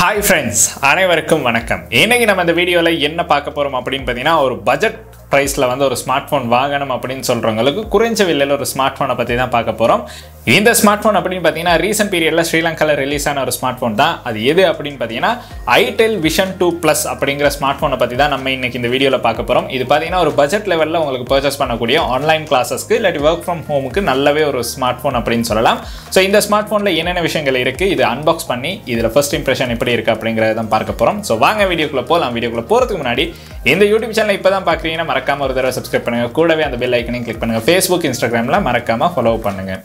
hi friends அனைவருக்கும் வணக்கம் இன்னைக்கு நம்ம இந்த வீடியோவில் என்ன பார்க்க போகிறோம் அப்படின்னு பார்த்தீங்கன்னா ஒரு பட்ஜெட் ப்ரைஸில் வந்து ஒரு ஸ்மார்ட் ஃபோன் வாங்கணும் அப்படின்னு சொல்கிறவங்களுக்கு குறைஞ்ச விலையில் ஒரு ஸ்மார்ட் ஃபோனை பற்றி தான் பார்க்க போகிறோம் இந்த ஸ்மார்ட் ஃபோன் அப்படின்னு பார்த்தீங்கன்னா ரீசெண்ட் பீரியடில் ஸ்ரீலங்காவில் ரிலீஸ் ஆன ஒரு ஸ்மார்ட் ஃபோன் தான் அது எது அப்படின்னு பார்த்தீங்கன்னா ஐடெல் விஷன் டூ ப்ளஸ் அப்படிங்கிற ஸ்மார்ட் ஃபோனை பற்றி தான் நம்ம இன்னைக்கு இந்த வீடியோவில் பார்க்க போகிறோம் இது பார்த்தீங்கன்னா ஒரு பட்ஜெட் லெவலில் உங்களுக்கு பர்ச்சேஸ் பண்ணக்கூடிய ஆன்லைன் கிளாஸஸ்க்கு இல்லாட்டி ஒர்க் ஃப்ரம் ஹோமுக்கு நல்லாவே ஒரு ஸ்மார்ட் ஃபோன் அப்படின்னு சொல்லலாம் ஸோ இந்த ஸ்மார்ட் ஃபோனில் என்னென்ன விஷயங்கள் இருக்குது இது அன்பாக்ஸ் பண்ணி இதில் ஃபர்ஸ்ட் இம்ப்ரெஷன் எப்படி இருக்குது அப்படிங்கிறத தான் பார்க்க போகிறோம் ஸோ வாங்க வீடியோக்குள்ளே போகலாம் வீடியோக்குள்ளே போகிறதுக்கு முன்னாடி இந்த யூடியூப் சேனல் இப்போ தான் பார்க்குறீங்கன்னா மறக்காம ஒரு தடவை சப்ஸ்கிரைப் பண்ணுங்க கூடவே அந்த பெல் ஐக்கனையும் கிளிக் பண்ணுங்க ஃபேஸ்புக் இன்ஸ்டாகிராமில் மறக்காம ஃபாலோ பண்ணுங்க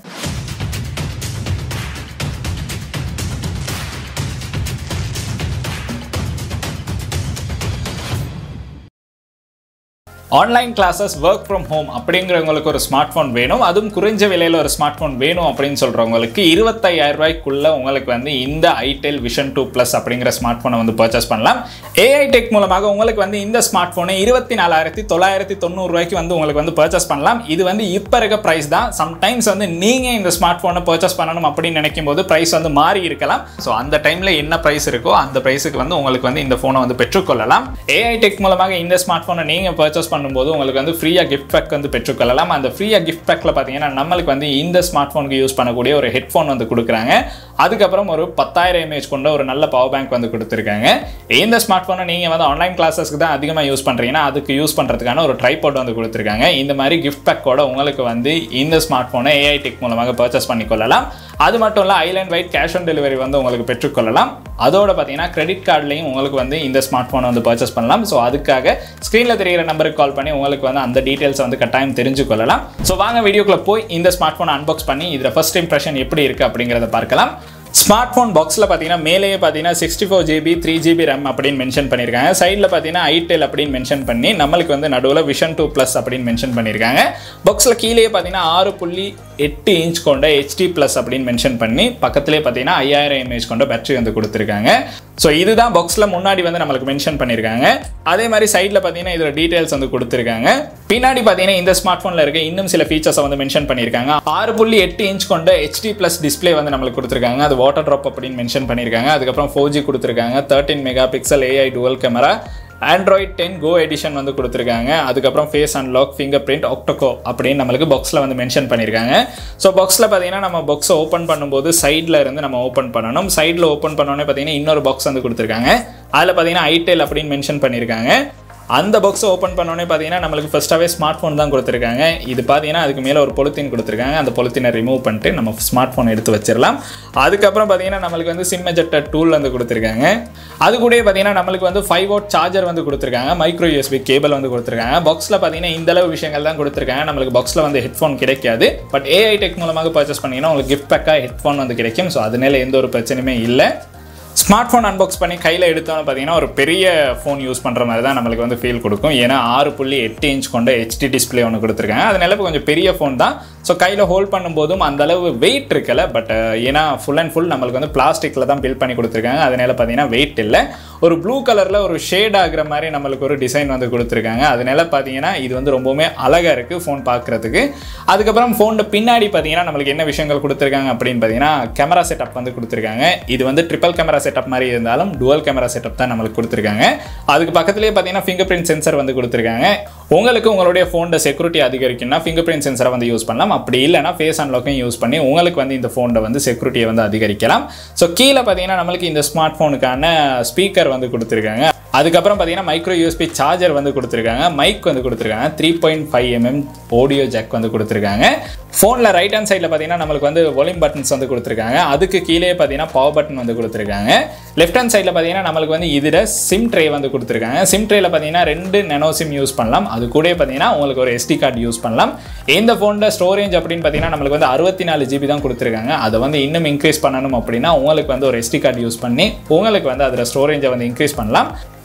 online classes work from home அப்படிங்கிறவங்களுக்கு ஒரு ஸ்மார்ட் ஃபோன் வேணும் அதுவும் குறைஞ்ச விலையில் ஒரு ஸ்மார்ட் ஃபோன் வேணும் அப்படின்னு சொல்கிறவங்களுக்கு இருபத்தையாயிரம் ரூபாய்க்குள்ள உங்களுக்கு வந்து இந்த ஐடெல் விஷன் டூ ப்ளஸ் அப்படிங்கிற ஸ்மார்ட் ஃபோனை வந்து பர்ச்சேஸ் பண்ணலாம் ஏஐ டெக் மூலமாக உங்களுக்கு வந்து இந்த ஸ்மார்ட் ஃபோனை இருபத்தி நாலாயிரத்தி தொள்ளாயிரத்தி தொண்ணூறு ரூபாய்க்கு வந்து உங்களுக்கு வந்து பர்ச்சேஸ் பண்ணலாம் இது வந்து இப்போ இருக்க ப்ரைஸ் தான் சம்டைம்ஸ் வந்து நீங்கள் இந்த ஸ்மார்ட் ஃபோனை பர்ச்சேஸ் பண்ணணும் அப்படின்னு நினைக்கும் போது ப்ரைஸ் வந்து மாறி இருக்கலாம் ஸோ அந்த டைமில் என்ன ப்ரைஸ் இருக்கோ அந்த ப்ரைஸுக்கு வந்து உங்களுக்கு வந்து இந்த ஃபோனை வந்து பெற்றுக்கொள்ளலாம் ஏஐ டெக் மூலமாக இந்த ஸ்மார்ட் ஃபோனை நீங்கள் பர்ச்சேஸ் பண்ணும்போது உங்களுக்கு வந்து ஃப்ரீயாக கிஃப்ட் பேக் வந்து பெற்றுக்கொள்ளலாம் அந்த ஃப்ரீயாக கிஃப்ட் பேக்கில் பார்த்தீங்கன்னா நம்மளுக்கு வந்து இந்த ஸ்மார்ட் ஃபோனுக்கு யூஸ் பண்ணக்கூடிய ஒரு ஹெட்ஃபோன் வந்து கொடுக்குறாங்க அதுக்கப்புறம் ஒரு பத்தாயிரம் எம்ஏஹெச் கொண்ட ஒரு நல்ல பவர் பேங்க் வந்து கொடுத்துருக்காங்க இந்த ஸ்மார்ட் ஃபோனை நீங்கள் வந்து ஆன்லைன் கிளாஸஸ்க்கு தான் அதிகமாக யூஸ் பண்ணுறீங்கன்னா அதுக்கு யூஸ் பண்ணுறதுக்கான ஒரு ட்ரைபாட் வந்து கொடுத்துருக்காங்க இந்த மாதிரி கிஃப்ட் பேக்கோட உங்களுக்கு வந்து இந்த ஸ்மார்ட் ஃபோனை ஏஐ டெக் மூலமாக பர்ச்சேஸ் பண்ணிக்கொள்ளலாம் அது மட்டும் இல்லை island wide cash on delivery வந்து உங்களுக்கு பெற்றுக்கொள்ளலாம் அதோட பார்த்தீங்கன்னா கிரெடிட் கார்ட்லையும் உங்களுக்கு வந்து இந்த ஸ்மார்ட் ஃபோனை வந்து பர்ச்சேஸ் பண்ணலாம் ஸோ அதுக்காக ஸ்க்ரீனில் தெரிகிற நம்பருக்கு கால் பண்ணி உங்களுக்கு வந்து அந்த டீட்டெயில்ஸை வந்து கட்டாயம் தெரிஞ்சுக்கொள்ளலாம் ஸோ வாங்க வீடியோக்குள்ளே போய் இந்த ஸ்மார்ட் ஃபோனை அன்பாக்ஸ் பண்ணி இதில் ஃபர்ஸ்ட் இம்ப்ரெஷன் எப்படி இருக்குது அப்படிங்கிறத பார்க்கலாம் ஸ்மார்ட் ஃபோன் பாக்ஸில் பார்த்தீங்கன்னா மேலேயே பார்த்தீங்கன்னா sixty four GB three GB RAM அப்படின்னு மென்ஷன் பண்ணியிருக்காங்க சைடில் பார்த்தீங்கன்னா ஐடெல் அப்படின்னு மென்ஷன் பண்ணி நம்மளுக்கு வந்து நடுவில் விஷன் டூ ப்ளஸ் அப்படின்னு மென்ஷன் பண்ணியிருக்காங்க பாக்ஸில் கீழேயே பார்த்தீங்கன்னா ஆறு புள்ளி எட்டு இன்ச் கொண்ட ஹெச்டி ப்ளஸ் அப்படின்னு மென்ஷன் பண்ணி பக்கத்துலேயே பார்த்தீங்கன்னா ஐயாயிரம் எம்ஏஹெச் கொண்ட பேட்டரி வந்து கொடுத்துருக்காங்க ஸோ இதுதான் பாக்ஸில் முன்னாடி வந்து நம்மளுக்கு மென்ஷன் பண்ணியிருக்காங்க அதே மாதிரி சைடில் பார்த்தீங்கன்னா இதோட டீட்டெயில்ஸ் வந்து கொடுத்துருக்காங்க பின்னாடி பார்த்தீங்கன்னா இந்த ஸ்மார்ட் ஃபோனில் இருக்க இன்னும் சில ஃபீச்சர்ஸை வந்து மென்ஷன் பண்ணியிருக்காங்க ஆறு புள்ளி எட்டு இன்ச் கொண்ட ஹெச்டி ப்ளஸ் டிஸ்பிளே வந்து நம்மளுக்கு கொடுத்துருக்காங்க அது வாட்டர் ட்ராப் அப்படின்னு மென்ஷன் பண்ணியிருக்காங்க அதுக்கப்புறம் ஃபோர் ஜி கொடுத்துருக்காங்க thirteen mega megapixel AI dual camera Android ten go edition வந்து கொடுத்துருக்காங்க அதுக்கப்புறம் face unlock fingerprint octa core அப்படின்னு நம்மளுக்கு பாக்ஸில் வந்து மென்ஷன் பண்ணியிருக்காங்க ஸோ பாக்ஸில் பார்த்தீங்கன்னா நம்ம பாக்ஸை ஓப்பன் பண்ணும்போது சைடில் இருந்து நம்ம ஓப்பன் பண்ணணும் சைடில் ஓப்பன் பண்ணோன்னே பார்த்தீங்கன்னா இன்னொரு பாக்ஸ் வந்து கொடுத்துருக்காங்க அதில் பார்த்தீங்கன்னா ஐடெல் அப்படின்னு மென்ஷன் பண்ணியிருக்காங்க அந்த பாக்ஸை ஓப்பன் பண்ணோன்னே பார்த்தீங்கன்னா நம்மளுக்கு ஃபஸ்ட்டாகவே ஸ்மார்ட் ஃபோன் தான் கொடுத்துருக்காங்க இது பார்த்தீங்கன்னா அதுக்கு மேலே ஒரு பொலித்தீன் கொடுத்துருக்காங்க அந்த பொலித்தீனை ரிமூவ் பண்ணிட்டு நம்ம ஸ்மார்ட் ஃபோன் எடுத்து வச்சிடலாம் அதுக்கப்புறம் பார்த்தீங்கன்னா நம்மளுக்கு வந்து சிம் எஜெக்டர் டூல் வந்து கொடுத்துருக்காங்க அது கூட பார்த்தீங்கன்னா நம்மளுக்கு வந்து ஃபைவ் வாட் சார்ஜர் வந்து கொடுத்துருக்காங்க மைக்ரோ யூஎஸ்பி கேபிள் வந்து கொடுத்துருக்காங்க பாக்ஸில் பார்த்தீங்கன்னா இந்த அளவு விஷயங்கள் தான் கொடுத்துருக்காங்க நம்மளுக்கு பாக்ஸில் வந்து ஹெட்ஃபோன் கிடைக்காது பட் ஏஐ டெக் மூலமாக பர்ச்சேஸ் பண்ணிங்கன்னா உங்களுக்கு கிஃப்ட் பேக்காக ஹெட்ஃபோன் வந்து கிடைக்கும் ஸோ அதனால எந்த ஒரு பிரச்சனையுமே இல்லை ஸ்மார்ட் ஃபோன் அன்பாக்ஸ் பண்ணி கையில் எடுத்தோன்னு பார்த்தீங்கன்னா ஒரு பெரிய ஃபோன் யூஸ் பண்ணுற மாதிரி தான் நம்மளுக்கு வந்து ஃபீல் கொடுக்கும் ஏன்னா ஆறு புள்ளி எட்டு இன்ச் கொண்ட ஹெச்டி டிஸ்பிளே ஒன்று கொடுத்துருக்காங்க அதனால இப்போ கொஞ்சம் பெரிய ஃபோன் தான் ஸோ கையில் ஹோல்ட் பண்ணும்போதும் அந்த அளவு வெயிட் இருக்கல பட் ஏன்னா ஃபுல் அண்ட் ஃபுல் நம்மளுக்கு வந்து பிளாஸ்டிக்கில் தான் பில் பண்ணி கொடுத்துருக்காங்க அதனால பார்த்தீங்கன்னா வெயிட் இல்லை ஒரு ப்ளூ கலரில் ஒரு ஷேட் ஆகுற மாதிரி நம்மளுக்கு ஒரு டிசைன் வந்து கொடுத்துருக்காங்க அதனால பார்த்தீங்கன்னா இது வந்து ரொம்பவுமே அழகாக இருக்குது ஃபோன் பார்க்குறதுக்கு அதுக்கப்புறம் ஃபோனில் பின்னாடி பார்த்தீங்கன்னா நம்மளுக்கு என்ன விஷயங்கள் கொடுத்துருக்காங்க அப்படின்னு பார்த்தீங்கன்னா கேமரா செட்டப் வந்து கொடுத்துருக்காங்க இது வந்து ட்ரிபிள் கேமரா செட்டப் மாதிரி இருந்தாலும் டுவல் கேமரா செட்டப் தான் நம்மளுக்கு கொடுத்துருக்காங்க அதுக்கு பக்கத்துலேயே பார்த்தீங்கன்னா ஃபிங்கர் பிரிண்ட் சென்சர் வந்து கொடுத்துருக்காங்க உங்களுக்கு உங்களுடைய ஃபோனில் செக்யூரிட்டி அதிகரிக்கும்னா ஃபிங்கர் பிரிண்ட் சென்சரை வந்து யூஸ் பண்ணலாம் அப்படி இல்லைனா ஃபேஸ் அன்லாக்கையும் யூஸ் பண்ணி உங்களுக்கு வந்து இந்த ஃபோனில் வந்து செக்யூரிட்டியை வந்து அதிகரிக்கலாம் ஸோ கீழே பார்த்தீங்கன்னா நம்மளுக்கு இந்த ஸ்மார்ட் ஃபோனுக்கான ஸ்பீக்கர் வந்து கொடுத்துருக்காங்க அதுக்கப்புறம் பார்த்தீங்கன்னா மைக்ரோ யூஎஸ்பி சார்ஜர் வந்து கொடுத்துருக்காங்க மைக் வந்து கொடுத்துருக்காங்க three point five mm audio jack வந்து கொடுத்துருக்காங்க ஃபோனில் ரைட் ஹேண்ட் சைடில் பார்த்தீங்கன்னா நம்மளுக்கு வந்து ஒலிம் பட்டன்ஸ் வந்து கொடுத்துருக்காங்க அதுக்கு கீழே பார்த்தீங்கன்னா பவர் பட்டன் வந்து கொடுத்துருக்காங்க லெஃப்ட் ஹேண்ட் சைடில் பார்த்தீங்கன்னா நம்மளுக்கு வந்து இதில் சிம் ட்ரே வந்து கொடுத்துருக்காங்க சிம் ட்ரேல பார்த்தீங்கன்னா ரெண்டு நெனோ சிம் யூஸ் பண்ணலாம் அது கூட பார்த்தீங்கன்னா உங்களுக்கு ஒரு எஸ்டி கார்டு யூஸ் பண்ணலாம் இந்த ஃபோனில் ஸ்டோரேஜ் அப்படின்னு பார்த்தீங்கன்னா நம்மளுக்கு வந்து அறுபத்தி நாலு ஜிபி தான் கொடுத்துருக்காங்க அதை வந்து இன்னும் இன்க்ரீஸ் பண்ணணும் அப்படின்னா உங்களுக்கு வந்து ஒரு எஸ்டி கார்டு யூஸ் பண்ணி உங்களுக்கு வந்து அதில் ஸ்டோரேஜை வந்து இன்க்ரீஸ் பண்ணலாம்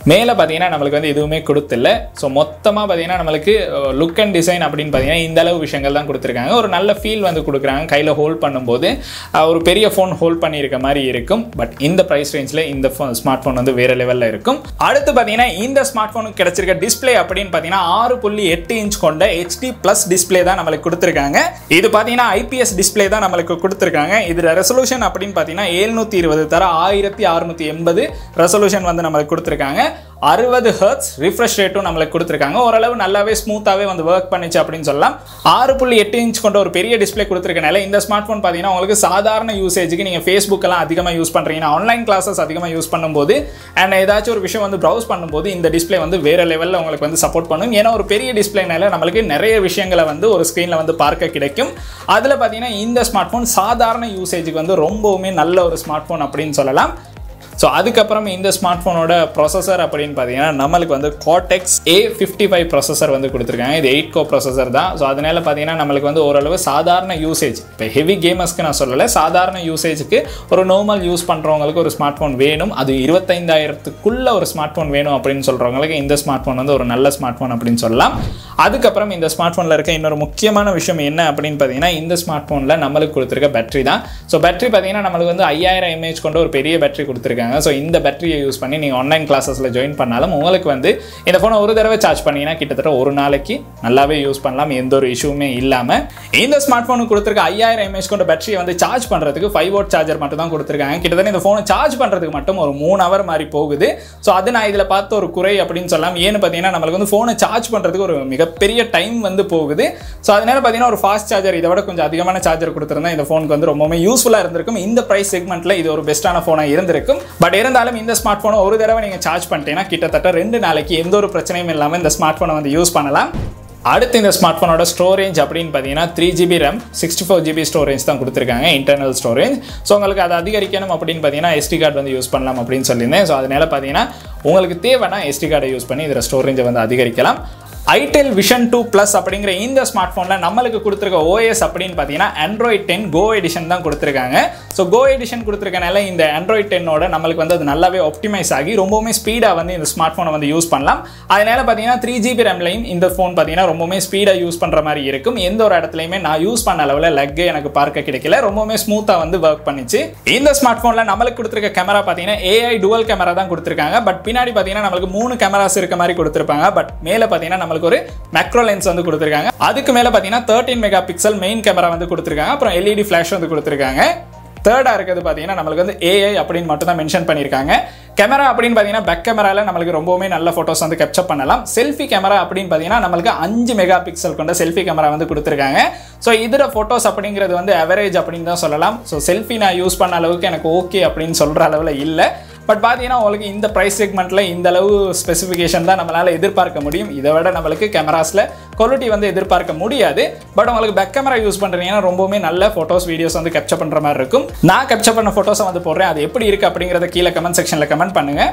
மேலே பார்த்தீங்கன்னா நம்மளுக்கு வந்து எதுவுமே கொடுத்துல ஸோ மொத்தமாக பார்த்தீங்கன்னா நம்மளுக்கு லுக் அண்ட் டிசைன் அப்படின்னு பார்த்தீங்கன்னா இந்த அளவு விஷயங்கள் தான் கொடுத்துருக்காங்க ஒரு நல்ல ஃபீல் வந்து கொடுக்குறாங்க கையில் ஹோல்ட் பண்ணும்போது அஹ், ஒரு பெரிய ஃபோன் ஹோல்ட் பண்ணியிருக்க மாதிரி இருக்கும் பட் இந்த ப்ரைஸ் ரேஞ்சில் இந்த ஃபோன் ஸ்மார்ட் ஃபோன் வந்து வேறு லெவலில் இருக்கும் அடுத்து பார்த்தீங்கன்னா இந்த ஸ்மார்ட் ஃபோனுக்கு கிடைச்சிருக்க டிஸ்ப்ளே அப்படின்னு பார்த்தீங்கன்னா ஆறு புள்ளி எட்டு இன்ச் கொண்ட ஹெச்டி ப்ளஸ் டிஸ்ப்ளே தான் நம்மளுக்கு கொடுத்துருக்காங்க இது பார்த்தீங்கன்னா ஐபிஎஸ் டிஸ்ப்ளே தான் நம்மளுக்கு கொடுத்துருக்காங்க இது ரெசல்யூஷன் அப்படின்னு பார்த்தீங்கன்னா எழுநூற்றி இருபது தர ஆயிரத்தி அறுநூற்றி எண்பது ரெசல்யூஷன் வந்து நம்மளுக்கு கொடுத்துருக்காங்க அறுபது ஹர்ட்ஸ் ரிஃப்ரெஷ் ரேட்டும் நம்மளுக்கு கொடுத்துருக்காங்க ஓரளவு நல்லாவே ஸ்மூத்தாகவே வந்து ஒர்க் பண்ணிச்சு அப்படின்னு சொல்லலாம் ஆறு புள்ளி எட்டு இன்ச் கொண்ட ஒரு பெரிய டிஸ்ப்ளே கொடுத்துருக்கனால இந்த ஸ்மார்ட் ஃபோன் பார்த்தீங்கன்னா உங்களுக்கு சாதாரண யூசேஜுக்கு நீங்கள் ஃபேஸ்புக் எல்லாம் அதிகமாக யூஸ் பண்ணுறீங்கன்னா ஆன்லைன் கிளாஸஸ் அதிகமாக யூஸ் பண்ணும்போது அண்ட் ஏதாச்சும் ஒரு விஷயம் வந்து ப்ரௌஸ் பண்ணும்போது இந்த டிஸ்ப்ளே வந்து வேறு லெவலில் உங்களுக்கு வந்து சப்போர்ட் பண்ணும் ஏன்னா ஒரு பெரிய டிஸ்பிளேனால நம்மளுக்கு நிறைய விஷயங்களை வந்து ஒரு ஸ்க்ரீனில் வந்து பார்க்க கிடைக்கும் அதில் பார்த்தீங்கன்னா இந்த ஸ்மார்ட் ஃபோன் சாதாரண யூசேஜுக்கு வந்து ரொம்பவுமே நல்ல ஒரு ஸ்மார்ட் ஃபோன் அப்படின்னு சொல்லலாம் ஸோ அதுக்கப்புறம் இந்த ஸ்மார்ட் ஃபோனோட ப்ராசஸர் அப்படின்னு பார்த்தீங்கன்னா நம்மளுக்கு வந்து cortex A fifty five processor வந்து கொடுத்துருக்காங்க இது எயிட் கோ ப்ராசஸர் தான் ஸோ அதனால பார்த்தீங்கன்னா நம்மளுக்கு வந்து ஓரளவு சாதாரண யூசேஜ் இப்போ ஹெவி கேமர்ஸ்க்கு நான் சொல்லலை சாதாரண யூசேஜுக்கு ஒரு நார்மல் யூஸ் பண்ணுறவங்களுக்கு ஒரு ஸ்மார்ட் ஃபோன் வேணும் அது இருபத்தைந்தாயிரத்துக்குள்ள ஒரு ஸ்மார்ட் ஃபோன் வேணும் அப்படின்னு சொல்கிறவங்களுக்கு இந்த ஸ்மார்ட் ஃபோன் வந்து ஒரு நல்ல ஸ்மார்ட் ஃபோன் அப்படின்னு சொல்லலாம் அதுக்கப்புறம் இந்த ஸ்மார்ட் ஃபோனில் இருக்க இன்னொரு முக்கியமான விஷயம் என்ன அப்படின்னு பார்த்தீங்கன்னா இந்த ஸ்மார்ட் ஃபோனில் நம்மளுக்கு கொடுத்துருக்க பேட்டரி தான் ஸோ பேட்டரி பார்த்தீங்கன்னா நம்மளுக்கு வந்து ஐயாயிரம் எம்ஏஹெச் கொண்ட ஒரு பெரிய பேட்டரி கொடுத்துருக்காங்க ஸோ இந்த பேட்டரியை யூஸ் பண்ணி நீங்கள் ஆன்லைன் கிளாஸஸில் ஜாயின் பண்ணாலும் உங்களுக்கு வந்து இந்த ஃபோனை ஒரு தடவை சார்ஜ் பண்ணீங்கன்னா கிட்டத்தட்ட ஒரு நாளைக்கு நல்லாவே யூஸ் பண்ணலாம் எந்த ஒரு இஷ்யூமே இல்லாமல் இந்த ஸ்மார்ட் ஃபோனுக்கு கொடுத்துருக்க ஐயாயிரம் எம்ஏஹெச் கொண்ட பேட்டரியை வந்து சார்ஜ் பண்ணுறதுக்கு ஃபைவ் வோட் சார்ஜர் மட்டும் தான் கொடுத்துருக்காங்க கிட்டத்தட்ட இந்த ஃபோனை சார்ஜ் பண்ணுறதுக்கு மட்டும் ஒரு மூணு ஹவர் மாதிரி போகுது ஸோ அது நான் இதில் பார்த்த ஒரு குறை அப்படின்னு சொல்லலாம் ஏன்னு பார்த்தீங்கன்னா நம்மளுக்கு வந்து ஃபோனை சார்ஜ் பண்ணுறதுக்கு ஒரு மிகப்பெரிய டைம் வந்து போகுது ஸோ அதனால பார்த்தீங்கன்னா ஒரு ஃபாஸ்ட் சார்ஜர் இதை விட கொஞ்சம் அதிகமான சார்ஜர் கொடுத்துருந்தா இந்த ஃபோனுக்கு வந்து ரொம்பவுமே யூஸ்ஃபுல்லாக இருந்திருக்கும் இந்த ப்ரைஸ் செக்மெண்ட்டில் இது ஒரு பெஸ்ட்டான ஃபோனாக இருந்திருக்கும் பட் இருந்தாலும் இந்த ஸ்மார்ட் ஃபோனை ஒரு தடவை நீங்கள் சார்ஜ் பண்ணிட்டீங்கன்னா கிட்டத்தட்ட ரெண்டு நாளைக்கு எந்த ஒரு பிரச்சனையும் இல்லாமல் இந்த ஸ்மார்ட் ஃபோனை வந்து யூஸ் பண்ணலாம் அடுத்து இந்த ஸ்மார்ட் ஃபோனோட ஸ்டோரேஜ் அப்படின்னு பார்த்தீங்கன்னா three GB RAM sixty four GB storage தான் கொடுத்துருக்காங்க இன்டர்னல் ஸ்டோரேஜ் ஸோ உங்களுக்கு அதை அதிகரிக்கணும் அப்படின்னு பார்த்தீங்கன்னா எஸ்டி கார்டு வந்து யூஸ் பண்ணலாம் அப்படின்னு சொல்லியிருந்தேன் ஸோ அதனால பார்த்தீங்கன்னா உங்களுக்கு தேவைன்னா எஸ்டி கார்டை யூஸ் பண்ணி இதில் ஸ்டோரேஜை வந்து அதிகரிக்கலாம் ஐடெல் விஷன் டூ ப்ளஸ் அப்படிங்கிற இந்த ஸ்மார்ட் ஃபோனில் நம்மளுக்கு கொடுத்துருக்க ஓஎஸ் அப்படின்னு பார்த்தீங்கன்னா ஆண்ட்ராய்ட் டென் கோ எடிஷன் தான் கொடுத்துருக்காங்க ஸோ கோ எடிஷன் கொடுத்துருக்கனால இந்த ஆண்ட்ராய்ட் டென்னோட நம்மளுக்கு வந்து அது நல்லாவே ஆப்டிமைஸ் ஆகி ரொம்பவுமே ஸ்பீடாக வந்து இந்த ஸ்மார்ட் ஃபோனை வந்து யூஸ் பண்ணலாம் அதனால பார்த்தீங்கன்னா த்ரீ ஜிபி ரேம்லையும் இந்த ஃபோன் பார்த்தீங்கன்னா ரொம்பவுமே ஸ்பீடாக யூஸ் பண்ணுற மாதிரி இருக்கும் எந்த ஒரு இடத்துலையுமே நான் யூஸ் பண்ண அளவில் லெக் எனக்கு பார்க்க கிடைக்கல ரொம்பவுமே ஸ்மூத்தாக வந்து ஒர்க் பண்ணிச்சு இந்த ஸ்மார்ட் ஃபோனில் நம்மளுக்கு கொடுத்துருக்க கேமரா பார்த்தீங்கன்னா ஏஐ டுவல் கேமரா தான் கொடுத்துருக்காங்க பட் பின்னாடி பார்த்தீங்கன்னா நம்மளுக்கு மூணு கேமராஸ் இருக்க மாதிரி கொடுத்துருப்பாங்க பட் மேலே பார்த்தீங்கன்னா நம்மளுக்கு ஒரு மேக்ரோ லென்ஸ் வந்து கொடுத்துருக்காங்க அதுக்கு மேலே பார்த்தீங்கன்னா thirteen mega pixel main camera வந்து கொடுத்துருக்காங்க அப்புறம் எல்இடி ஃப்ளாஷ் வந்து கொடுத்துருக்காங்க தேர்டாக இருக்கிறது பார்த்தீங்கன்னா நம்மளுக்கு வந்து ஏஐ அப்படின்னு மட்டும் தான் மென்ஷன் பண்ணியிருக்காங்க கேமரா அப்படின்னு பார்த்தீங்கன்னா பேக் கேமராவில் நம்மளுக்கு ரொம்பவுமே நல்ல ஃபோட்டோஸ் வந்து கேப்சர் பண்ணலாம் செல்ஃபி கேமரா அப்படின்னு பார்த்தீங்கன்னா நம்மளுக்கு அஞ்சு மெகா பிக்சல் கொண்ட செல்ஃபி கேமரா வந்து கொடுத்துருக்காங்க ஸோ இதில் ஃபோட்டோஸ் அப்படிங்கிறது வந்து அவரேஜ் அப்படின்னு தான் சொல்லலாம் ஸோ செல்ஃபி நான் யூஸ் பண்ண அளவுக்கு எனக்கு ஓகே அப்படின்னு சொல்கிற அளவில் இல்லை பட் பார்த்தீங்கன்னா உங்களுக்கு இந்த ப்ரைஸ் செக்மெண்ட்டில் இந்த அளவு ஸ்பெசிஃபிகேஷன் தான் நம்மளால் எதிர்பார்க்க முடியும் இதை விட நம்மளுக்கு கேமராஸில் குவாலிட்டி வந்து எதிர்பார்க்க முடியாது பட் உங்களுக்கு பேக் கேமரா யூஸ் பண்ணுறீங்கன்னா ரொம்பவுமே நல்ல ஃபோட்டோஸ் வீடியோஸ் வந்து கேப்சர் பண்ணுற மாதிரி இருக்கும் நான் கேப்சர் பண்ண ஃபோட்டோஸை வந்து போடுறேன் அது எப்படி இருக்குது அப்படிங்கிறத கீழே கமெண்ட் செக்ஷனில் கமெண்ட் பண்ணுங்கள்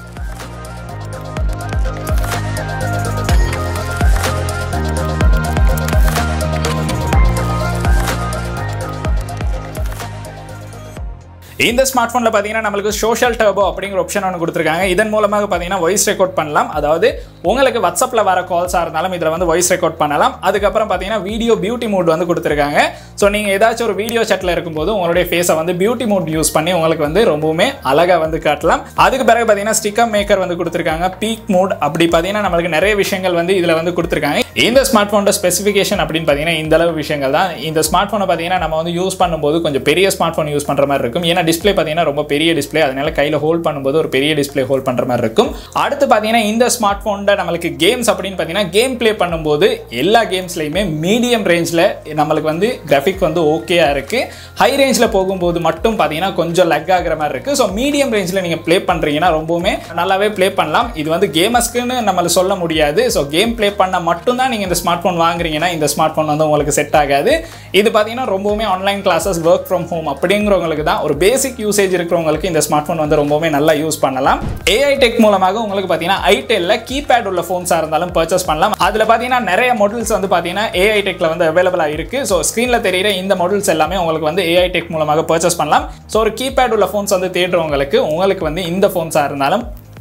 இந்த ஸ்மார்ட் ஃபோனில் பார்த்தீங்கன்னா நம்மளுக்கு சோஷியல் டர்போ அப்படிங்கிற ஆப்ஷன் ஒன்று கொடுத்துருக்காங்க இதன் மூலமாக பார்த்தீங்கன்னா வாய்ஸ் ரெக்கார்ட் பண்ணலாம் அதாவது உங்களுக்கு வாட்ஸ்அப்பில் வர கால்ஸாக இருந்தாலும் இதில் வந்து வாய்ஸ் ரெக்கார்ட் பண்ணலாம் அதுக்கப்புறம் பார்த்தீங்கன்னா வீடியோ பியூட்டி மோட் வந்து கொடுத்துருக்காங்க ஸோ நீங்கள் ஏதாச்சும் ஒரு வீடியோ செட்டில் இருக்கும்போது உங்களுடைய ஃபேஸை வந்து பியூட்டி மோட் யூஸ் பண்ணி உங்களுக்கு வந்து ரொம்பவுமே அழகாக வந்து காட்டலாம் அதுக்கு பிறகு பார்த்தீங்கன்னா ஸ்டிக்கர் மேக்கர் வந்து கொடுத்துருக்காங்க பீக் மோட் அப்படி பார்த்தீங்கன்னா நம்மளுக்கு நிறைய விஷயங்கள் வந்து இதில் வந்து கொடுத்துருக்காங்க இந்த ஸ்மார்ட் ஃபோனோட ஸ்பெசிஃபிகேஷன் அப்படின்னு பார்த்தீங்கன்னா இந்த அளவு விஷயங்கள் தான் இந்த ஸ்மார்ட் ஃபோனை பார்த்தீங்கன்னா நம்ம வந்து யூஸ் பண்ணும்போது கொஞ்சம் பெரிய ஸ்மார்ட் ஃபோன் யூஸ் பண்ணுற மாதிரி இருக்கும் ஏன்னா டிஸ்பிளே பார்த்தீங்கன்னா ரொம்ப பெரிய டிஸ்பிளே அதனால கையில் ஹோல்ட் பண்ணும்போது ஒரு பெரிய டிஸ்பிளே ஹோல்ட் பண்ணுற மாதிரி இருக்கும் அடுத்து பார்த்தீங்கன்னா இந்த ஸ்மார்ட் ஃபோனில் நம்மளுக்கு கேம்ஸ் அப்படின்னு பார்த்தீங்கன்னா கேம் ப்ளே பண்ணும்போது எல்லா கேம்ஸ்லையுமே மீடியம் ரேஞ்சில் நம்மளுக்கு வந்து கிராஃபிக் வந்து ஓகேயா இருக்கு ஹை ரேஞ்சில் போகும்போது மட்டும் பார்த்தீங்கன்னா கொஞ்சம் லக் ஆகிற மாதிரி இருக்கு ஸோ மீடியம் ரேஞ்சில் நீங்கள் ப்ளே பண்ணுறீங்கன்னா ரொம்பவுமே நல்லாவே ப்ளே பண்ணலாம் இது வந்து கேமர்ஸ்க்குன்னு நம்மள சொல்ல முடியாது ஸோ கேம் ப்ளே பண்ண மட்டும்தான் நீங்கள் இந்த ஸ்மார்ட் ஃபோன் வாங்குறீங்கன்னா இந்த ஸ்மார்ட் ஃபோன் வந்து உங்களுக்கு செட் ஆகாது இது பார்த்தீங்கன்னா ரொம்பவுமே online classes work from home அப்படிங்கிறவங்களுக்கு தான் ஒரு பேசிக் யூசேஜ் இருக்கிறவங்களுக்கு இந்த ஸ்மார்ட் ஃபோன் வந்து ரொம்பவுமே நல்லா யூஸ் பண்ணலாம் ஏஐ டெக் மூலமாக உங்களுக்கு பார்த்தீங்கன்னா ஐடெல்ல கீபேட் உள்ள ஃபோன்ஸாக இருந்தாலும் பர்ச்சேஸ் பண்ணலாம் அதில் பார்த்தீங்கன்னா நிறைய மாடல்ஸ் வந்து பார்த்தீங்கன்னா ஏஐ டெக்ல வந்து அவைலபிளாக இருக்கு ஸோ ஸ்க்ரீனில் தெரியிற இந்த மாடல்ஸ் எல்லாமே உங்களுக்கு வந்து ஏஐ டெக் மூலமாக பர்ச்சேஸ் பண்ணலாம் ஸோ ஒரு கீபேட் உள்ள ஃபோன்ஸ் வந்து தேடுறவங்களுக்கு உங்களுக்கு வந்து இந்த ஃபோன்ஸாக இருந்தாலும்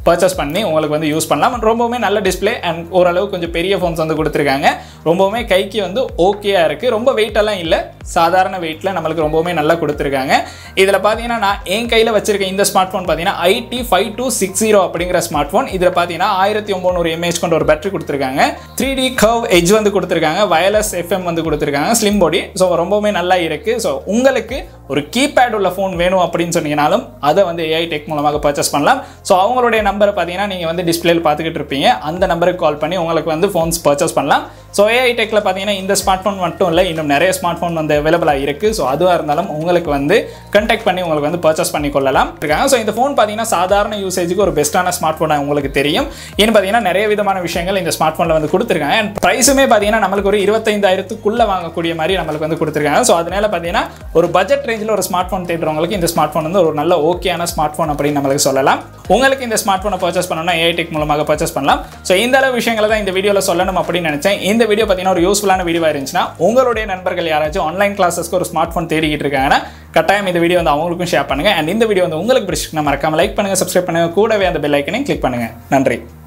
பர்ச்சேஸ் பண்ணி உங்களுக்கு வந்து யூஸ் பண்ணலாம் And ரொம்பவுமே நல்ல டிஸ்ப்ளே அண்ட் ஓரளவு கொஞ்சம் பெரிய ஃபோன்ஸ் வந்து கொடுத்துருக்காங்க ரொம்பவுமே கைக்கு வந்து ஓகேயா இருக்குது ரொம்ப weight எல்லாம் இல்லை சாதாரண வெயிட்டில் நம்மளுக்கு ரொம்பவுமே நல்லா கொடுத்துருக்காங்க இதில் பார்த்தீங்கன்னா நான் என் கையில் வச்சிருக்க இந்த ஸ்மார்ட் ஃபோன் பார்த்தீங்கன்னா IT five two six zero அப்படிங்கிற ஸ்மார்ட் ஃபோன் இதில் பார்த்தீங்கன்னா ஆயிரத்தி ஒம்பது எம்ஏஹெச் கொண்ட ஒரு பேட்டரி கொடுத்துருக்காங்க த்ரீ டி கர்வ் எஜ் வந்து கொடுத்துருக்காங்க வயர்லெஸ் எஃப்எம் வந்து கொடுத்துருக்காங்க ஸ்லிம் பாடி ஸோ ரொம்பவுமே நல்லா இருக்குது ஸோ உங்களுக்கு ஒரு கீபேட் உள்ள ஃபோன் வேணும் அப்படின்னு சொன்னீங்கனாலும் அதை வந்து ஏஐ டெக் மூலமாக பர்ச்சேஸ் பண்ணலாம் ஸோ அவங்களுடைய நம்பரை பார்த்தீங்கன்னா நீங்கள் வந்து டிஸ்பிளேல பார்த்துக்கிட்டு இருப்பீங்க அந்த நம்பருக்கு கால் பண்ணி உங்களுக்கு வந்து ஃபோன்ஸ் பர்ச்சேஸ் பண்ணலாம் ஸோ ஏஐ டெக்கில் பார்த்தீங்கன்னா இந்த ஸ்மார்ட் ஃபோன் மட்டும் இல்லை இன்னும் நிறைய ஸ்மார்ட் ஃபோன் வந்து அவைலபிளாக இருக்குது ஸோ அதுவாக இருந்தாலும் உங்களுக்கு வந்து கண்டெக்ட் பண்ணி உங்களுக்கு வந்து பர்ச்சேஸ் பண்ணி கொள்ளலாம் இருக்காங்க ஸோ இந்த ஃபோன் பார்த்தீங்கன்னா சாதாரண யூசேஜுக்கு ஒரு பெஸ்ட்டான ஸ்மார்ட் ஃபோனாக உங்களுக்கு தெரியும் ஏன்னு பார்த்தீங்கன்னா நிறைய விதமான விஷயங்கள் இந்த ஸ்மார்ட் ஃபோனில் வந்து கொடுத்துருக்காங்க அண்ட் ப்ரைஸுமே பார்த்தீங்கன்னா நம்மளுக்கு ஒரு இருபத்தைந்தாயிரத்துக்குள்ளே வாங்கக்கூடிய மாதிரி நம்மளுக்கு வந்து கொடுத்துருக்காங்க ஸோ அதனால பார்த்தீங்கன்னா ஒரு பட்ஜெட் ரேஞ்சில் ஒரு ஸ்மார்ட் ஃபோன் தேடுறவங்களுக்கு இந்த ஸ்மார்ட் ஃபோன் வந்து ஒரு நல்ல ஓகேயான ஸ்மார்ட் ஃபோன் அப்படின்னு நம்மளுக்கு சொல்லலாம் உங்களுக்கு இந்த ஸ்மார்ட் ஃபோனை பர்ச்சேஸ் பண்ணணும்னா ஏஐ டெக் மூலமாக பர்ச்சேஸ் பண்ணலாம் ஸோ இந்த அளவு விஷயங்களை தான் இந்த வீடியோவில் சொல்லணும் அப்படின்னு நினச்சேன் இந்த வீடியோ பார்த்தீங்கன்னா ஒரு யூஸ்ஃபுல்லான வீடியோவாக இருந்துச்சுன்னா உங்களுடைய நண்பர்கள் யாராச்சும் ஆன்லைன் கிளாஸஸ்க்கு ஒரு ஸ்மார்ட் ஃபோன் தேடிக்கிட்டு இருக்காங்கன்னா கட்டாயம் இந்த வீடியோ வந்து அவங்களுக்கும் ஷேர் பண்ணுங்க அண்ட் இந்த வீடியோ வந்து உங்களுக்கு பிடிச்சிருக்குன்னா மறக்காம லைக் பண்ணுங்க சப்ஸ்கிரைப் பண்ணுங்க கூடவே அந்த பெல் ஐக்கனையும் கிளிக் பண்ணுங்க நன்றி